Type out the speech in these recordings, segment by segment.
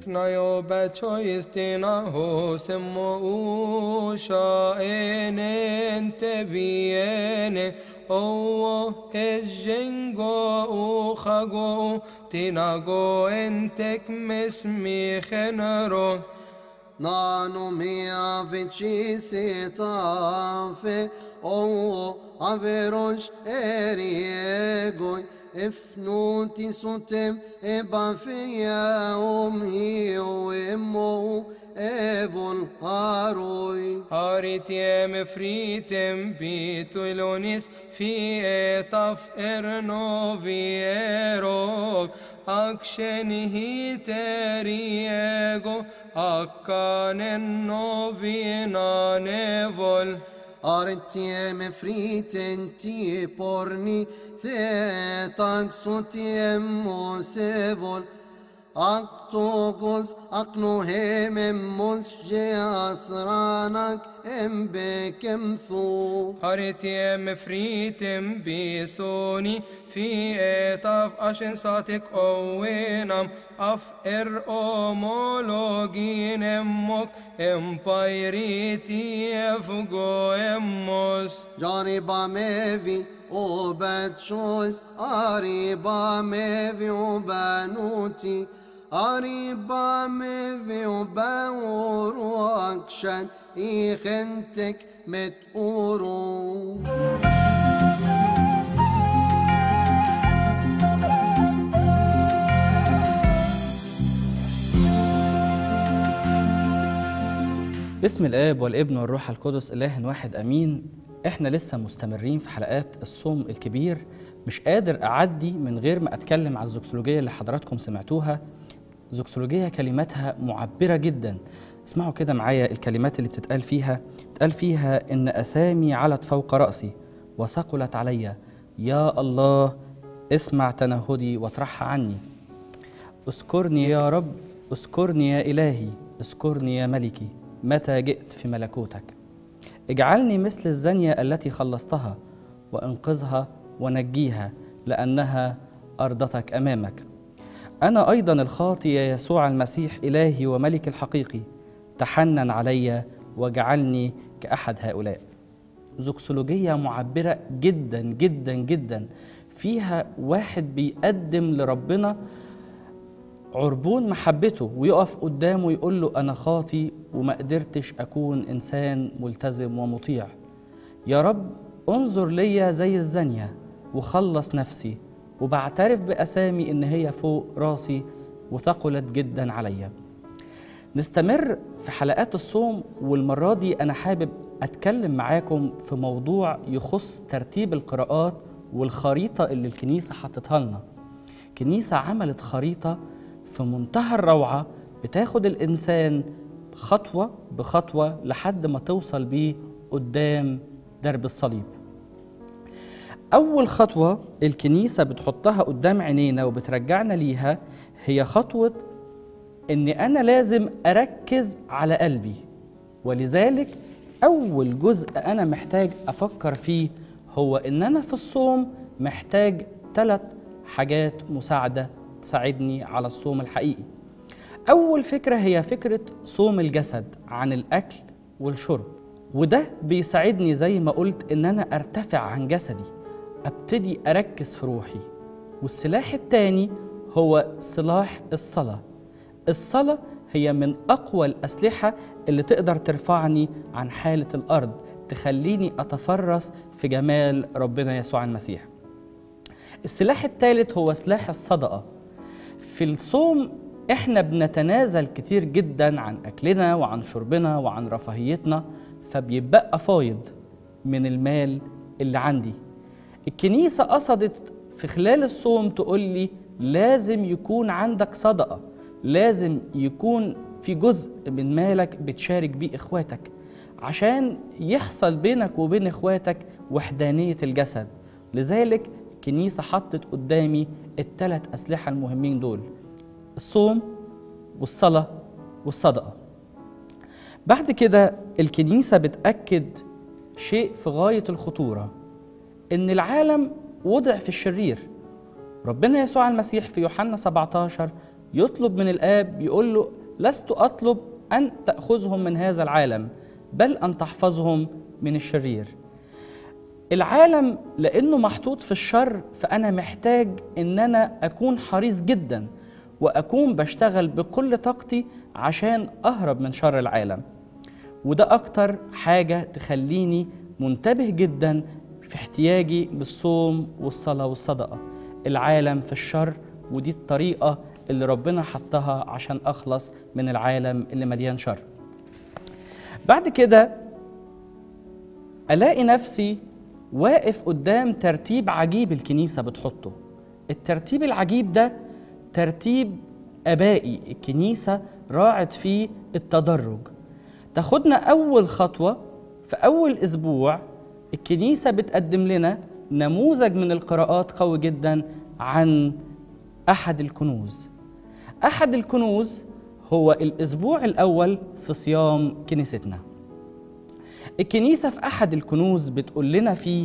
Iknajo becho istina hosemo usha enen te biene Owo ejengo uchago tinago entek mesmi chenero Nano mea vici tafe o averosh eriegoi efnuti sotem ebafia omhi o emo evon haroi Haritiem fritem bitulonis fi etaf ernovierok Akshen hiteriego akkanen novina nevol Artiem friten ti porni thetak sotiem mosevol Aktogos aknohem emmos je asranak embekem thu Haritiem fritem bisoni fi etaf ashen satik owenam af er omologin emmok empairiti efgo emmos Jariba mevi o betchois Ariba mevi o banuti Ariba mevi o bauru akshan İkhentek met uru باسم الآب والابن والروح القدس إله واحد أمين إحنا لسه مستمرين في حلقات الصوم الكبير مش قادر أعدي من غير ما أتكلم على الزوكسولوجية اللي حضراتكم سمعتوها زوكسولوجية كلماتها معبرة جدا اسمعوا كده معايا الكلمات اللي بتتقال فيها بتتقال فيها إن أثامي علت فوق رأسي وثقلت علي يا الله اسمع تنهدي واطرحها عني اذكرني يا رب اذكرني يا إلهي اذكرني يا ملكي متى جئت في ملكوتك اجعلني مثل الزانية التي خلصتها وانقذها ونجيها لأنها أرضتك أمامك أنا أيضا الخاطي يا يسوع المسيح إلهي وملك الحقيقي تحنن علي واجعلني كأحد هؤلاء زوكسولوجية معبرة جدا جدا جدا فيها واحد بيقدم لربنا عربون محبته ويقف قدامه ويقول له أنا خاطي وما قدرتش أكون إنسان ملتزم ومطيع يا رب انظر ليا زي الزانية وخلص نفسي وبعترف بأسامي إن هي فوق راسي وثقلت جدا عليا نستمر في حلقات الصوم والمرة دي أنا حابب أتكلم معاكم في موضوع يخص ترتيب القراءات والخريطة اللي الكنيسة حطتها لنا كنيسة عملت خريطة في منتهى الروعة بتاخد الإنسان خطوة بخطوة لحد ما توصل بيه قدام درب الصليب أول خطوة الكنيسة بتحطها قدام عينينا وبترجعنا ليها هي خطوة إن أنا لازم أركز على قلبي ولذلك أول جزء أنا محتاج أفكر فيه هو إن أنا في الصوم محتاج ثلاث حاجات مساعدة تساعدني على الصوم الحقيقي أول فكرة هي فكرة صوم الجسد عن الأكل والشرب وده بيساعدني زي ما قلت إن أنا أرتفع عن جسدي أبتدي أركز في روحي والسلاح التاني هو سلاح الصلاة الصلاة هي من أقوى الأسلحة اللي تقدر ترفعني عن حالة الأرض تخليني أتفرس في جمال ربنا يسوع المسيح السلاح الثالث هو سلاح الصدقة في الصوم احنا بنتنازل كتير جدا عن اكلنا وعن شربنا وعن رفاهيتنا فبيبقى فايض من المال اللي عندي الكنيسة قصدت في خلال الصوم تقول لي لازم يكون عندك صدقة لازم يكون في جزء من مالك بتشارك بيه اخواتك عشان يحصل بينك وبين اخواتك وحدانية الجسد لذلك الكنيسة حطت قدامي الثلاث أسلحة المهمين دول الصوم والصلاة والصدقة بعد كده الكنيسة بتأكد شيء في غاية الخطورة إن العالم وضع في الشرير ربنا يسوع المسيح في يوحنا 17 يطلب من الآب يقول له لست اطلب ان تاخذهم من هذا العالم بل ان تحفظهم من الشرير العالم لانه محطوط في الشر فانا محتاج ان انا اكون حريص جدا واكون بشتغل بكل طاقتي عشان اهرب من شر العالم وده اكتر حاجه تخليني منتبه جدا في احتياجي للصوم والصلاه والصدقه العالم في الشر ودي الطريقه اللي ربنا حطها عشان اخلص من العالم اللي مليان شر بعد كده الاقي نفسي واقف قدام ترتيب عجيب الكنيسه بتحطه الترتيب العجيب ده ترتيب ابائي الكنيسه راعت فيه التدرج تاخدنا اول خطوه في اول اسبوع الكنيسه بتقدم لنا نموذج من القراءات قوي جدا عن احد الكنوز احد الكنوز هو الاسبوع الاول في صيام كنيستنا الكنيسه في احد الكنوز بتقول لنا فيه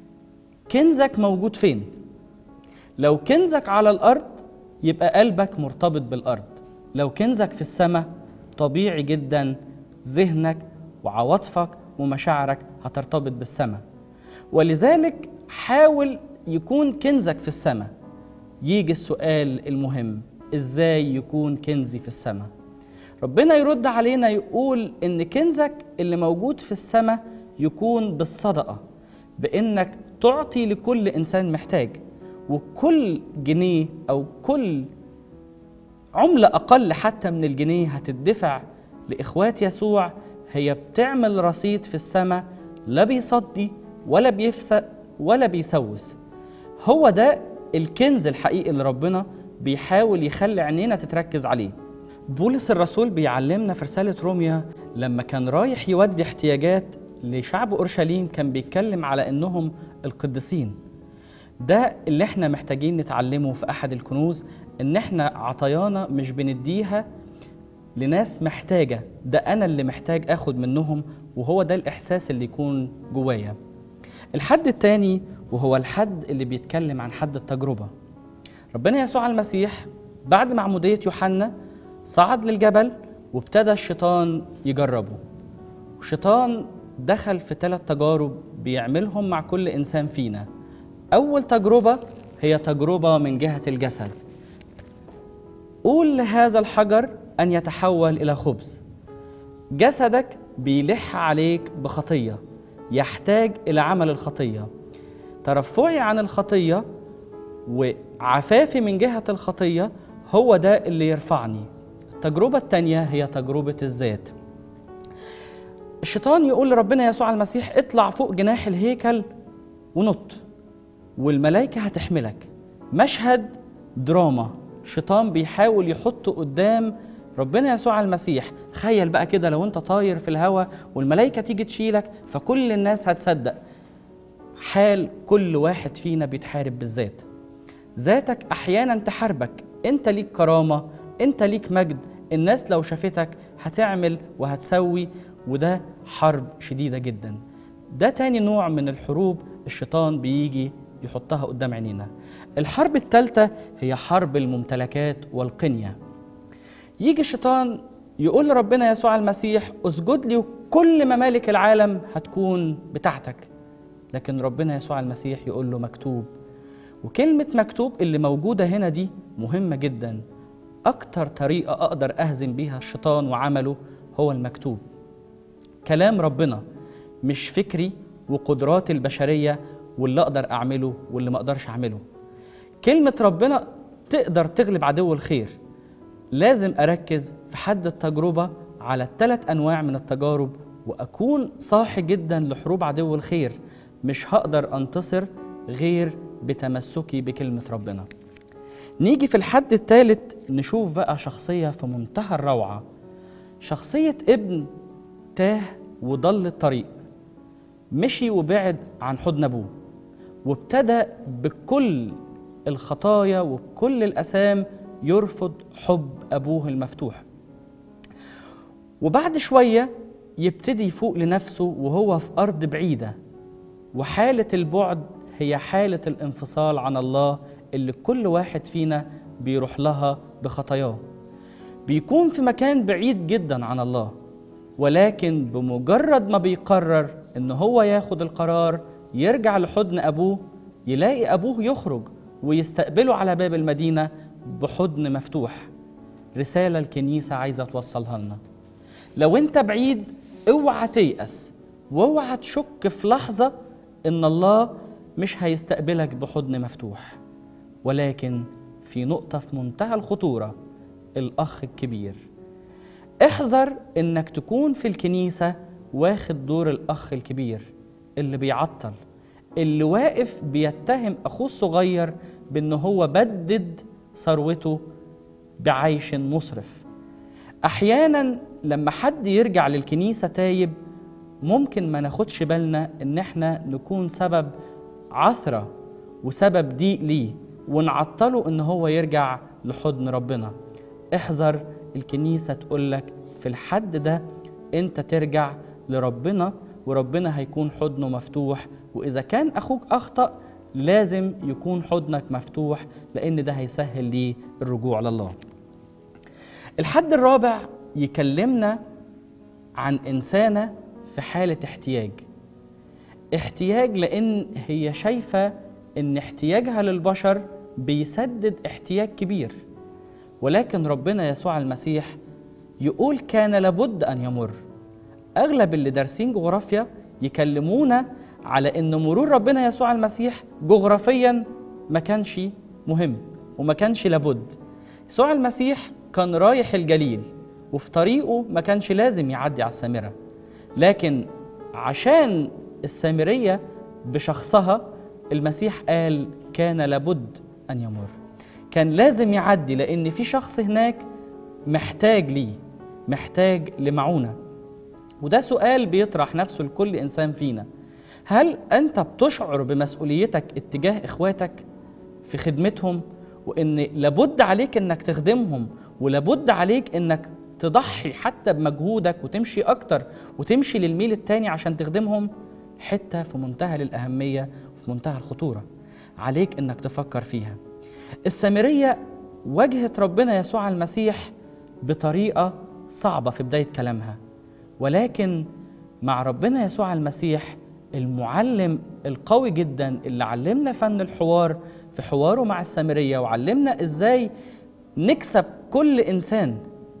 كنزك موجود فين لو كنزك على الارض يبقى قلبك مرتبط بالارض لو كنزك في السماء طبيعي جدا ذهنك وعواطفك ومشاعرك هترتبط بالسماء ولذلك حاول يكون كنزك في السماء يجي السؤال المهم ازاي يكون كنزي في السماء ربنا يرد علينا يقول ان كنزك اللي موجود في السماء يكون بالصدقه بانك تعطي لكل انسان محتاج وكل جنيه او كل عمله اقل حتى من الجنيه هتدفع لاخوات يسوع هي بتعمل رصيد في السماء لا بيصدي ولا بيفسد ولا بيسوس هو ده الكنز الحقيقي اللي ربنا بيحاول يخلي عينينا تتركز عليه بولس الرسول بيعلمنا في رسالة روميا لما كان رايح يودي احتياجات لشعب أورشليم كان بيتكلم على إنهم القديسين ده اللي احنا محتاجين نتعلمه في أحد الكنوز إن احنا عطايانا مش بنديها لناس محتاجة ده أنا اللي محتاج أخد منهم وهو ده الإحساس اللي يكون جوايا الحد التاني وهو الحد اللي بيتكلم عن حد التجربة ربنا يسوع المسيح بعد معمودية يوحنا صعد للجبل وابتدى الشيطان يجربه والشيطان دخل في ثلاث تجارب بيعملهم مع كل إنسان فينا أول تجربة هي تجربة من جهة الجسد قول لهذا الحجر أن يتحول إلى خبز جسدك بيلح عليك بخطية يحتاج إلى عمل الخطية ترفعي عن الخطية وعفافي من جهة الخطية هو ده اللي يرفعني التجربة التانية هي تجربة الذات الشيطان يقول لربنا يسوع المسيح اطلع فوق جناح الهيكل ونط والملائكة هتحملك مشهد دراما الشيطان بيحاول يحطه قدام ربنا يسوع المسيح تخيل بقى كده لو انت طاير في الهواء والملائكة تيجي تشيلك فكل الناس هتصدق حال كل واحد فينا بيتحارب بالذات ذاتك احيانا تحاربك انت ليك كرامه انت ليك مجد الناس لو شافتك هتعمل وهتسوي وده حرب شديده جدا ده تاني نوع من الحروب الشيطان بيجي يحطها قدام عينينا الحرب الثالثه هي حرب الممتلكات والقنيه يجي الشيطان يقول لربنا يسوع المسيح اسجد لي وكل ممالك العالم هتكون بتاعتك لكن ربنا يسوع المسيح يقول له مكتوب وكلمة مكتوب اللي موجودة هنا دي مهمة جدا أكتر طريقة أقدر أهزم بيها الشيطان وعمله هو المكتوب كلام ربنا مش فكري وقدرات البشرية واللي أقدر أعمله واللي ما أقدرش أعمله كلمة ربنا تقدر تغلب عدو الخير لازم أركز في حد التجربة على الثلاث أنواع من التجارب وأكون صاحي جدا لحروب عدو الخير مش هقدر أنتصر غير بتمسكي بكلمة ربنا نيجي في الحد الثالث نشوف بقى شخصية في منتهى الروعة شخصية ابن تاه وضل الطريق مشي وبعد عن حضن أبوه وابتدى بكل الخطايا وبكل الأسام يرفض حب أبوه المفتوح وبعد شوية يبتدي يفوق لنفسه وهو في أرض بعيدة وحالة البعد هي حالة الانفصال عن الله اللي كل واحد فينا بيروح لها بخطاياه بيكون في مكان بعيد جدا عن الله ولكن بمجرد ما بيقرر ان هو ياخد القرار يرجع لحضن ابوه يلاقي ابوه يخرج ويستقبله على باب المدينه بحضن مفتوح رساله الكنيسه عايزه توصلها لنا لو انت بعيد اوعى تيأس واوعى تشك في لحظه ان الله مش هيستقبلك بحضن مفتوح ولكن في نقطه في منتهى الخطوره الاخ الكبير احذر انك تكون في الكنيسه واخد دور الاخ الكبير اللي بيعطل اللي واقف بيتهم اخوه الصغير بان هو بدد ثروته بعيش مسرف احيانا لما حد يرجع للكنيسه تايب ممكن ما ناخدش بالنا ان احنا نكون سبب عثره وسبب ضيق ليه ونعطله ان هو يرجع لحضن ربنا احذر الكنيسه تقول لك في الحد ده انت ترجع لربنا وربنا هيكون حضنه مفتوح واذا كان اخوك اخطا لازم يكون حضنك مفتوح لان ده هيسهل ليه الرجوع لله الحد الرابع يكلمنا عن انسانه في حاله احتياج احتياج لان هي شايفه ان احتياجها للبشر بيسدد احتياج كبير ولكن ربنا يسوع المسيح يقول كان لابد ان يمر اغلب اللي دارسين جغرافيا يكلمونا على ان مرور ربنا يسوع المسيح جغرافيا ما كانش مهم وما كانش لابد يسوع المسيح كان رايح الجليل وفي طريقه ما كانش لازم يعدي على السامره لكن عشان السامريه بشخصها المسيح قال كان لابد ان يمر كان لازم يعدي لان في شخص هناك محتاج ليه محتاج لمعونه وده سؤال بيطرح نفسه لكل انسان فينا هل انت بتشعر بمسؤوليتك اتجاه اخواتك في خدمتهم وان لابد عليك انك تخدمهم ولابد عليك انك تضحي حتى بمجهودك وتمشي اكتر وتمشي للميل التاني عشان تخدمهم حته في منتهى الاهميه وفي منتهى الخطوره عليك انك تفكر فيها السامريه واجهت ربنا يسوع المسيح بطريقه صعبه في بدايه كلامها ولكن مع ربنا يسوع المسيح المعلم القوي جدا اللي علمنا فن الحوار في حواره مع السامريه وعلمنا ازاي نكسب كل انسان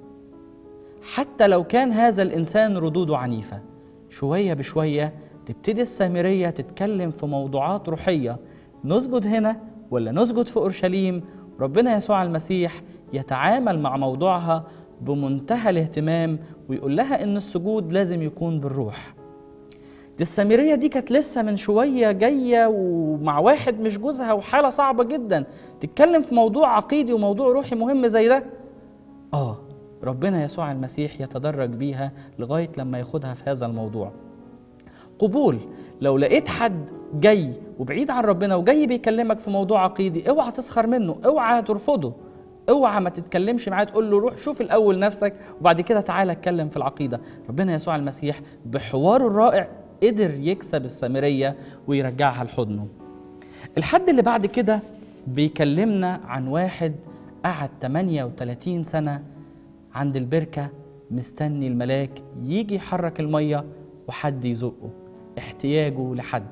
حتى لو كان هذا الانسان ردوده عنيفه شويه بشويه تبتدي السامريه تتكلم في موضوعات روحيه نسجد هنا ولا نسجد في اورشليم ربنا يسوع المسيح يتعامل مع موضوعها بمنتهى الاهتمام ويقول لها ان السجود لازم يكون بالروح دي السامريه دي كانت لسه من شويه جايه ومع واحد مش جوزها وحاله صعبه جدا تتكلم في موضوع عقيدي وموضوع روحي مهم زي ده اه ربنا يسوع المسيح يتدرج بيها لغايه لما ياخدها في هذا الموضوع قبول لو لقيت حد جاي وبعيد عن ربنا وجاي بيكلمك في موضوع عقيدي اوعى تسخر منه اوعى ترفضه اوعى ما تتكلمش معاه تقول له روح شوف الاول نفسك وبعد كده تعالى اتكلم في العقيده ربنا يسوع المسيح بحواره الرائع قدر يكسب السامريه ويرجعها لحضنه الحد اللي بعد كده بيكلمنا عن واحد قعد 38 سنه عند البركه مستني الملاك يجي يحرك الميه وحد يزقه احتياجه لحد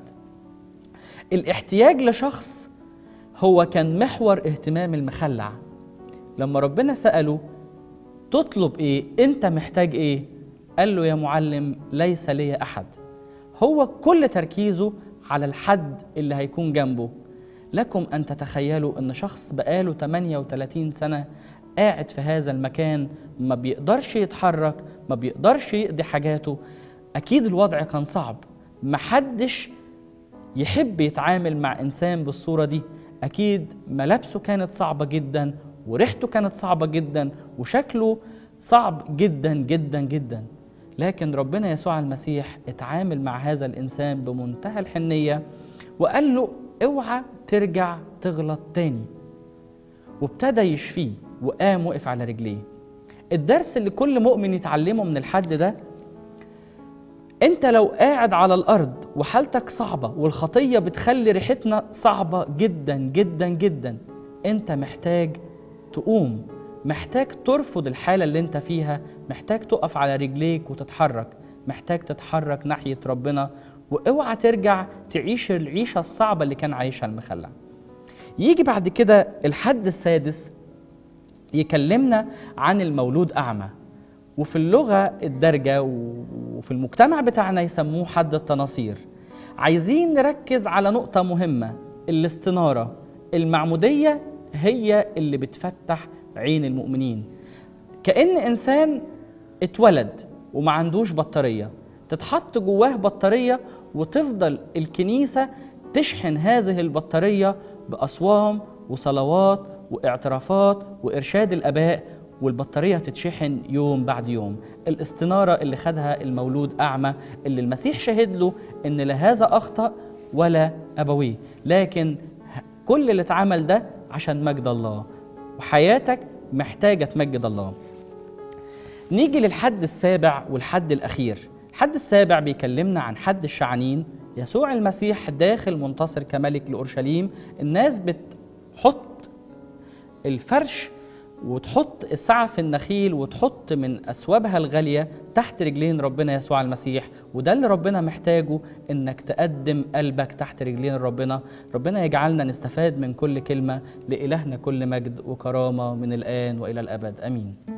الاحتياج لشخص هو كان محور اهتمام المخلع لما ربنا سأله تطلب ايه انت محتاج ايه قال له يا معلم ليس لي احد هو كل تركيزه على الحد اللي هيكون جنبه لكم ان تتخيلوا ان شخص بقاله 38 سنه قاعد في هذا المكان ما بيقدرش يتحرك ما بيقدرش يقضي حاجاته اكيد الوضع كان صعب محدش يحب يتعامل مع انسان بالصوره دي اكيد ملابسه كانت صعبه جدا وريحته كانت صعبه جدا وشكله صعب جدا جدا جدا لكن ربنا يسوع المسيح اتعامل مع هذا الانسان بمنتهى الحنيه وقال له اوعى ترجع تغلط تاني وابتدى يشفيه وقام وقف على رجليه الدرس اللي كل مؤمن يتعلمه من الحد ده انت لو قاعد على الارض وحالتك صعبه والخطيه بتخلي ريحتنا صعبه جدا جدا جدا انت محتاج تقوم محتاج ترفض الحالة اللي انت فيها محتاج تقف على رجليك وتتحرك محتاج تتحرك ناحية ربنا واوعى ترجع تعيش العيشة الصعبة اللي كان عايشها المخلع يجي بعد كده الحد السادس يكلمنا عن المولود أعمى وفي اللغة الدارجة و- وفي المجتمع بتاعنا يسموه حد التناصير عايزين نركز على نقطة مهمة الاستنارة المعمودية هي اللي بتفتح عين المؤمنين كأن إنسان اتولد وما عندوش بطارية تتحط جواه بطارية وتفضل الكنيسة تشحن هذه البطارية بأصوام وصلوات واعترافات وإرشاد الآباء والبطارية تتشحن يوم بعد يوم الاستنارة اللي خدها المولود أعمى اللي المسيح شهد له إن لا هذا أخطأ ولا أبويه لكن ه- كل اللي اتعمل ده عشان مجد الله وحياتك محتاجة تمجد الله نيجي للحد السابع والحد الأخير الحد السابع بيكلمنا عن حد الشعانين يسوع المسيح داخل منتصر كملك لأورشليم الناس بتحط الفرش وتحط سعف النخيل وتحط من أثوابها الغالية تحت رجلين ربنا يسوع المسيح وده اللي ربنا محتاجه إنك تقدم قلبك تحت رجلين ربنا ربنا يجعلنا نستفاد من كل كلمة لإلهنا كل مجد وكرامة من الآن وإلى الأبد آمين